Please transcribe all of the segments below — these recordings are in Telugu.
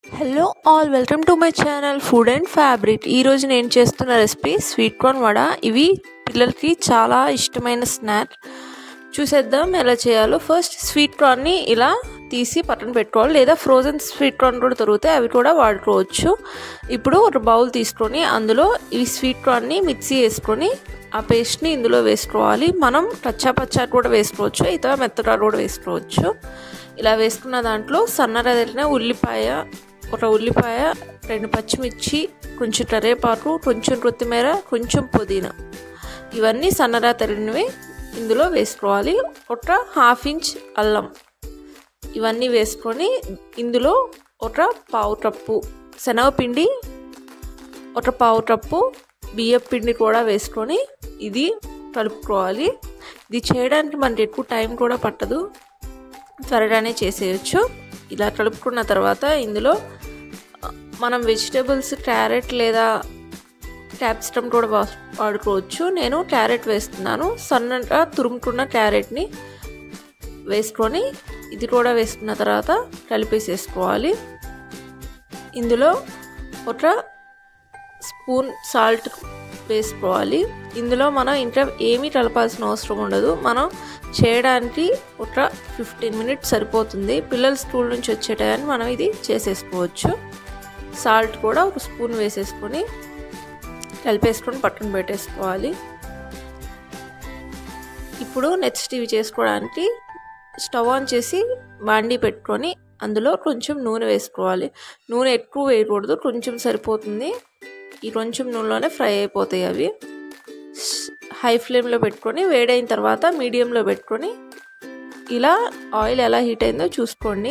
hello all welcome to my channel food and fabric ఈరోజు నేను చేస్తున్న రెసిపీ స్వీట్ కార్న్ వడ ఇవి పిల్లలకి చాలా ఇష్టమైన స్నాక్ చూసేద్దాం ఎలా చేయాలో ఫస్ట్ స్వీట్ కార్న్ని ఇలా తీసి పక్కన పెట్టుకోవాలి లేదా ఫ్రోజన్ స్వీట్ కార్న్ కూడా దొరుకుతాయి అవి కూడా వాడుకోవచ్చు ఇప్పుడు ఒక బౌల్ తీసుకొని అందులో ఈ స్వీట్ కార్న్ని మిక్సీ వేసుకొని ఆ పేస్ట్ని ఇందులో వేసుకోవాలి మనం కచ్చా పచ్చా కూడా వేసుకోవచ్చు ఇతర మెత్తగా కూడా వేసుకోవచ్చు ఇలా వేసుకున్న దాంట్లో సన్నగా తరిగిన ఉల్లిపాయ ఒక ఉల్లిపాయ రెండు పచ్చిమిర్చి కొంచెం కరివేపాకు కొంచెం కొత్తిమీర కొంచెం పుదీనా ఇవన్నీ సన్నగా తరిగినవి ఇందులో వేసుకోవాలి ఒక హాఫ్ ఇంచ్ అల్లం ఇవన్నీ వేసుకొని ఇందులో ఒక పావు కప్పు శనగపిండి ఒక పావు కప్పు బియ్యం పిండి కూడా వేసుకొని ఇది కలుపుకోవాలి ఇది చేయడానికి మనకి ఎక్కువ టైం కూడా పట్టదు త్వరగానే చేసేయచ్చు ఇలా కలుపుకున్న తర్వాత ఇందులో మనం వెజిటేబుల్స్ క్యారెట్ లేదా క్యాప్సికమ్ కూడా వాడుకోవచ్చు నేను క్యారెట్ వేస్తున్నాను సన్నగా తురుముకున్న క్యారెట్ని వేసుకొని ఇది కూడా వేసుకున్న తర్వాత కలిపేసేసుకోవాలి ఇందులో ఒక స్పూన్ సాల్ట్ వేసుకోవాలి ఇందులో మనం ఇంకా ఏమీ కలపాల్సిన అవసరం ఉండదు మనం చేయడానికి ఒక ఫిఫ్టీన్ మినిట్స్ సరిపోతుంది పిల్లలు స్కూల్ నుంచి వచ్చే టైంని మనం ఇది చేసేసుకోవచ్చు సాల్ట్ కూడా ఒక స్పూన్ వేసేసుకొని కలిపేసుకొని పక్కన పెట్టేసుకోవాలి ఇప్పుడు నెక్స్ట్ ఇవి చేసుకోవడానికి స్టవ్ ఆన్ చేసి బాండీ పెట్టుకొని అందులో కొంచెం నూనె వేసుకోవాలి నూనె ఎక్కువ వేయకూడదు కొంచెం సరిపోతుంది ఈ కొంచెం నూనెలోనే ఫ్రై అయిపోతాయి అవి హై ఫ్లేమ్లో పెట్టుకొని వేడైన తర్వాత మీడియంలో పెట్టుకొని ఇలా ఆయిల్ ఎలా హీట్ అయిందో చూసుకోండి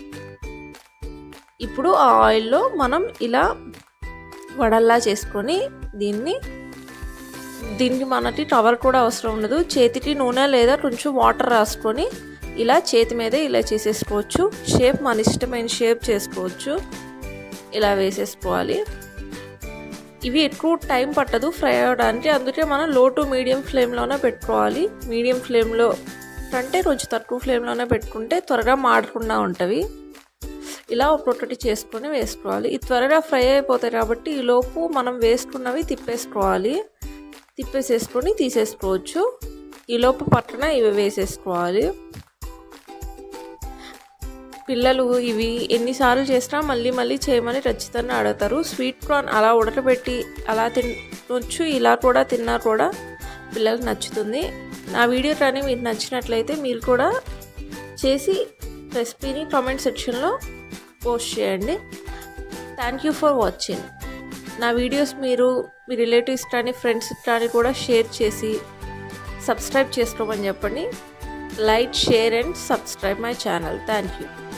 ఇప్పుడు ఆ ఆయిల్లో మనం ఇలా వడల్లా చేసుకొని దీన్ని దీనికి మనకి టవర్ కూడా అవసరం ఉండదు చేతికి నూనె లేదా కొంచెం వాటర్ రాసుకొని ఇలా చేతి మీద ఇలా చేసేసుకోవచ్చు షేప్ మన ఇష్టమైన షేప్ చేసుకోవచ్చు ఇలా వేసేసుకోవాలి ఇవి ఎక్కువ టైం పట్టదు ఫ్రై అవ్వడానికి అందుకే మనం లో టు మీడియం ఫ్లేమ్లోనే పెట్టుకోవాలి మీడియం ఫ్లేమ్లో కంటే కొంచెం తక్కువ ఫ్లేమ్లోనే పెట్టుకుంటే త్వరగా మాడకుండా ఉంటవి ఇలా ఒక్కొక్కటి చేసుకొని వేసుకోవాలి ఇది త్వరగా ఫ్రై అయిపోతాయి కాబట్టి ఈ లోపు మనం వేసుకున్నవి తిప్పేసుకోవాలి తిప్పేసేసుకొని తీసేసుకోవచ్చు ఈ లోపు పక్కన ఇవి వేసేసుకోవాలి పిల్లలు ఇవి ఎన్నిసార్లు చేసినా మళ్ళీ మళ్ళీ చేయమని ఖచ్చితంగా అడుగుతారు స్వీట్ కార్న్ అలా ఉడకబెట్టి అలా తినొచ్చు ఇలా కూడా తిన్నా కూడా పిల్లలకు నచ్చుతుంది నా వీడియో కానీ మీకు నచ్చినట్లయితే మీరు కూడా చేసి రెసిపీని కామెంట్ సెక్షన్లో పోస్ట్ చేయండి థ్యాంక్ యూ ఫర్ వాచింగ్ నా వీడియోస్ మీరు మీ రిలేటివ్స్ కానీ ఫ్రెండ్స్ కానీ కూడా షేర్ చేసి సబ్స్క్రైబ్ చేసుకోమని చెప్పండి like share and subscribe my channel thank you